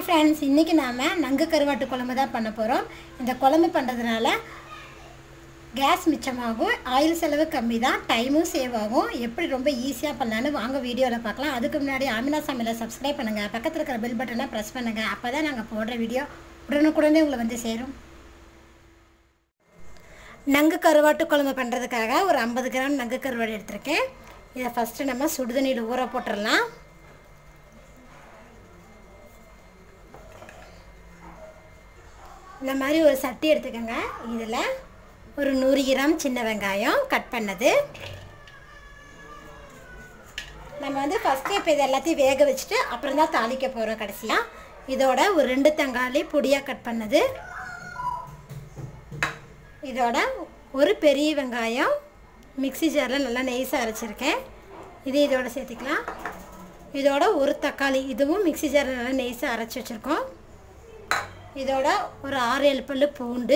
hi friends இன்றைக்கி நாம் நங்கு கருவாட்டு குழம்பு தான் பண்ண போகிறோம் இந்த குழம்பு பண்ணுறதுனால கேஸ் மிச்சமாகும் ஆயில் செலவு கம்மி தான் டைமும் சேவ் ஆகும் எப்படி ரொம்ப ஈஸியாக பண்ணலான்னு வாங்க வீடியோவில் பார்க்கலாம் அதுக்கு முன்னாடி ஆமினா சமையலை சப்ஸ்கிரைப் பண்ணுங்கள் பக்கத்தில் இருக்கிற பெல் பட்டனை ப்ரெஸ் பண்ணுங்கள் அப்போ தான் நாங்கள் போடுற வீடியோ உடனுக்குடனே உங்களை வந்து சேரும் நங்கு கருவாட்டு குழம்பு பண்ணுறதுக்காக ஒரு ஐம்பது கிராம் நங்கு கருவாடு எடுத்திருக்கேன் இதை ஃபஸ்ட்டு நம்ம சுடுதண்ணியில் ஊற போட்டுடலாம் இந்த மாதிரி ஒரு சட்டி எடுத்துக்கோங்க இதில் ஒரு நூறு கிராம் சின்ன வெங்காயம் கட் பண்ணது நம்ம வந்து ஃபஸ்ட்டு இப்போ இது எல்லாத்தையும் வேக வச்சுட்டு அப்புறம் தான் தாளிக்க போகிறோம் கடைசியாக இதோட ஒரு ரெண்டு தக்காளி பொடியாக கட் பண்ணது இதோட ஒரு பெரிய வெங்காயம் மிக்ஸி ஜாரில் நல்லா நெய்ஸாக அரைச்சிருக்கேன் இது இதோட சேர்த்துக்கலாம் இதோட ஒரு தக்காளி இதுவும் மிக்ஸி ஜாரில் நல்லா நெய்ஸாக அரைச்சி வச்சுருக்கோம் இதோட ஒரு ஆறு ஏழு பல்லு பூண்டு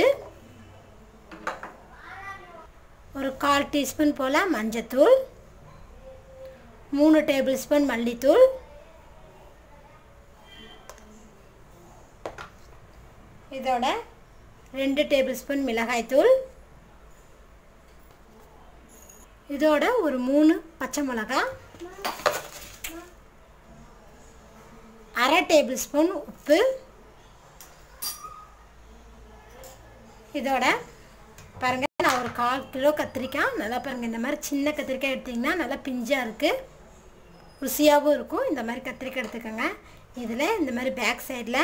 ஒரு கால் டீஸ்பூன் போல் மஞ்சத்தூள் மூணு டேபிள் ஸ்பூன் மல்லித்தூள் இதோட ரெண்டு டேபிள் ஸ்பூன் மிளகாய்த்தூள் இதோட ஒரு மூணு பச்சை மிளகா அரை டேபிள் ஸ்பூன் உப்பு இதோட பாருங்கள் நான் ஒரு கால் கிலோ கத்திரிக்காய் நல்லா பாருங்கள் இந்த மாதிரி சின்ன கத்திரிக்காய் எடுத்திங்கன்னா நல்லா பிஞ்சாக இருக்குது ருசியாகவும் இருக்கும் இந்த மாதிரி கத்திரிக்காய் எடுத்துக்கோங்க இதில் இந்த மாதிரி பேக் சைடில்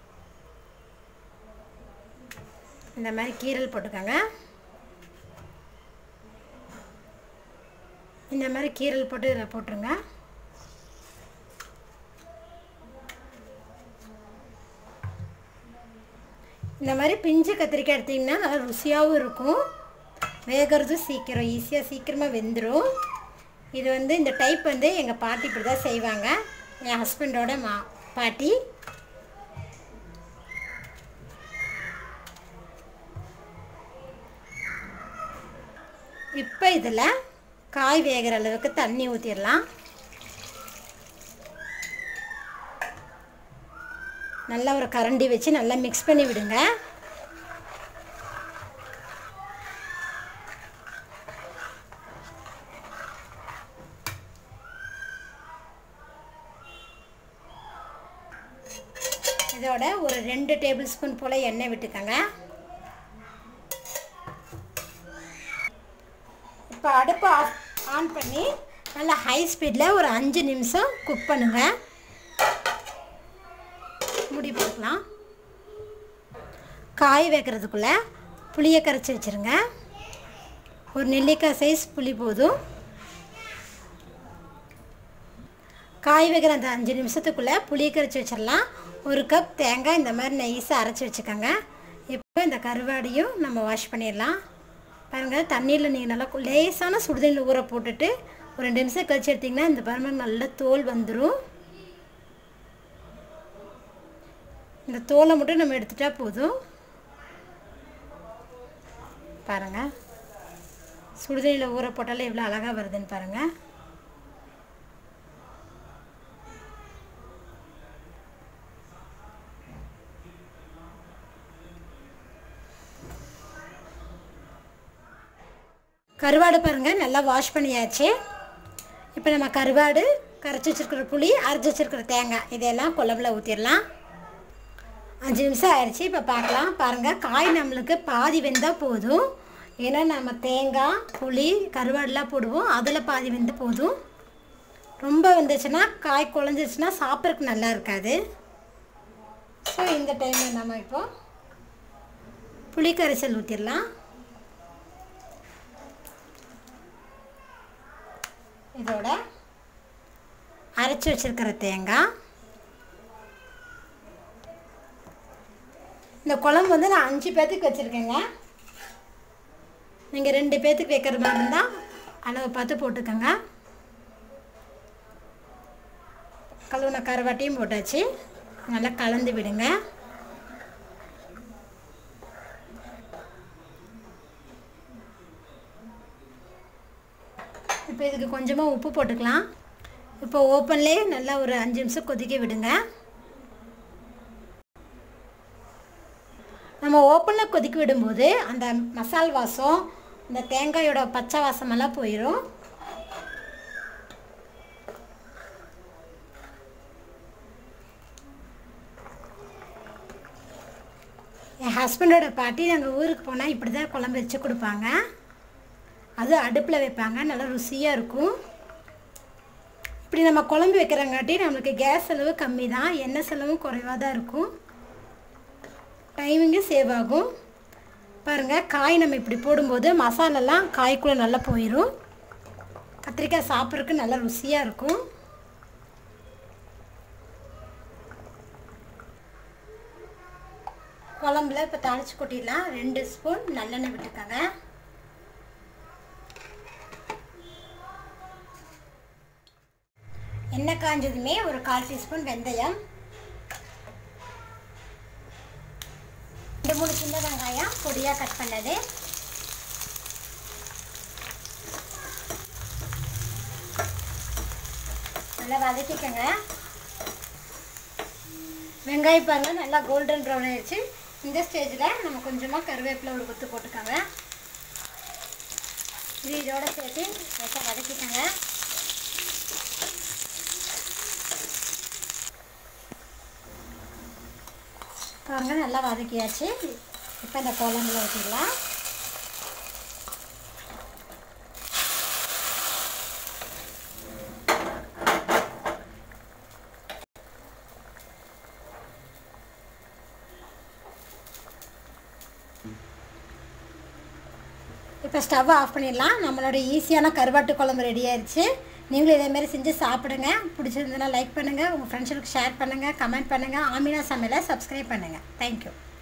இந்த மாதிரி கீரல் போட்டுக்கோங்க இந்த மாதிரி கீரல் போட்டு இதில் போட்டுருங்க இந்த மாதிரி பிஞ்சு கத்திரிக்காய் எடுத்திங்கன்னா நல்லா ருசியாகவும் இருக்கும் வேகிறதும் சீக்கிரம் ஈஸியாக சீக்கிரமாக வெந்துடும் இது வந்து இந்த டைப் வந்து எங்கள் பாட்டி இப்படி தான் செய்வாங்க என் ஹஸ்பண்டோட மா பாட்டி இப்போ இதில் காய் வேகிற அளவுக்கு தண்ணி ஊற்றிடலாம் நல்லா ஒரு கரண்டி வச்சு நல்லா மிக்ஸ் பண்ணி விடுங்க இதோட ஒரு ரெண்டு டேபிள் ஸ்பூன் போல் எண்ணெய் விட்டுக்கோங்க இப்போ அடுப்பை ஆஃப் ஆன் பண்ணி நல்லா ஹை ஸ்பீடில் ஒரு அஞ்சு நிமிஷம் குக் பண்ணுங்கள் மூடி போட்டுக்கலாம் காய் வைக்கிறதுக்குள்ளே புளியை கரைச்சி வச்சுருங்க ஒரு நெல்லிக்காய் சைஸ் புளி போதும் காய் வைக்கிற அந்த அஞ்சு நிமிஷத்துக்குள்ளே புளி கரைச்சி வச்சிடலாம் ஒரு கப் தேங்காய் இந்த மாதிரி நைஸாக அரைச்சி வச்சுக்கோங்க இப்போ இந்த கருவாடையும் நம்ம வாஷ் பண்ணிடலாம் பாருங்கள் தண்ணியில் நீங்கள் நல்லா லேசான சுடுதண்ணியில் ஊற போட்டுட்டு ஒரு ரெண்டு நிமிஷம் கழிச்சு எடுத்திங்கன்னா இந்த பாருங்கள் நல்ல தோல் வந்துடும் இந்த தோலை மட்டும் நம்ம எடுத்துட்டா போதும் பாருங்கள் சுடுதண்ணியில் ஊற போட்டாலே எவ்வளோ அழகாக வருதுன்னு பாருங்கள் கருவாடு பாருங்கள் நல்லா வாஷ் பண்ணியாச்சு இப்போ நம்ம கருவாடு கரைச்சி வச்சுருக்கிற புளி அரைச்சி வச்சுருக்கிற தேங்காய் இதெல்லாம் குழம்புல ஊற்றிடலாம் அஞ்சு நிமிஷம் ஆயிடுச்சு இப்போ பார்க்கலாம் பாருங்கள் காய் நம்மளுக்கு பாதி வெந்தால் போதும் ஏன்னா நம்ம தேங்காய் புளி கருவாடெலாம் போடுவோம் அதில் பாதி வெந்து போதும் ரொம்ப வந்துச்சுன்னா காய் குழஞ்சிச்சுன்னா சாப்பிட்றதுக்கு நல்லா இருக்காது ஸோ இந்த டைமில் நம்ம இப்போ புளி கரைசல் ஊற்றிடலாம் இதோட அரைச்சி வச்சுருக்கிற தேங்காய் இந்த குழம்பு வந்து நான் அஞ்சு பேர்த்துக்கு வச்சுருக்கேங்க நீங்கள் ரெண்டு பேர்த்துக்கு வைக்கிற மாதிரி இருந்தால் அளவு பார்த்து போட்டுக்கோங்க கழுவுன கருவாட்டையும் போட்டாச்சு நல்லா கலந்து விடுங்க இப்போ இதுக்கு கொஞ்சமாக உப்பு போட்டுக்கலாம் இப்போ ஓப்பன்லேயே நல்லா ஒரு அஞ்சு நிமிஷம் கொதிக்க விடுங்க நம்ம ஓப்பனில் கொதிக்க விடும்போது அந்த மசால் வாசம் இந்த தேங்காயோட பச்சை வாசமெல்லாம் போயிடும் என் ஹஸ்பண்டோட பாட்டி நாங்கள் ஊருக்கு போனால் இப்படி தான் குழம்பு வச்சு கொடுப்பாங்க அது அடுப்பில் வைப்பாங்க நல்லா ருசியாக இருக்கும் இப்படி நம்ம குழம்பு வைக்கிறங்காட்டி நம்மளுக்கு கேஸ் செலவு கம்மி தான் எண்ணெய் செலவும் குறைவாக தான் இருக்கும் டைமிங்கும் சேவ் ஆகும் பாருங்கள் காய் நம்ம இப்படி போடும்போது மசாலெல்லாம் காய்க்குள்ளே நல்லா போயிடும் கத்திரிக்காய் சாப்பிட்றதுக்கு நல்லா ருசியாக இருக்கும் குழம்புல இப்போ தாளிச்சு கொட்டிடலாம் ரெண்டு ஸ்பூன் நல்லெண்ணெய் விட்டுக்கோங்க எண்ணெய் காஞ்சதுமே ஒரு கால் டீஸ்பூன் வெந்தயம் ரெண்டு மூணு சின்ன வெங்காயம் பொடியாக கட் பண்ணது நல்லா வதக்கிக்கோங்க வெங்காயம் பாருங்க நல்லா கோல்டன் ப்ரௌன் ஆயிடுச்சு இந்த ஸ்டேஜில் நம்ம கொஞ்சமாக கருவேப்பிலை ஒரு கொத்து போட்டுக்கோங்க இது இதோட சேர்த்து லைட்டாக வதக்கிக்கோங்க பாருங்க நல்லா வதக்கியாச்சு இப்போ இந்த குழம்புல ஊற்றிடலாம் இப்போ ஸ்டவ் ஆஃப் பண்ணிடலாம் நம்மளோட ஈஸியான கருவாட்டு குழம்பு ரெடி ஆயிடுச்சு நீங்களும் இதேமாரி செஞ்சு சாப்பிடுங்க பிடிச்சிருந்ததுன்னா லைக் பண்ணுங்கள் உங்கள் ஃப்ரெண்ட்ஸுக்கு ஷேர் பண்ணுங்கள் கமெண்ட் பண்ணுங்கள் ஆமினா சமையலை சப்ஸ்கிரைப் பண்ணுங்கள் தேங்க்யூ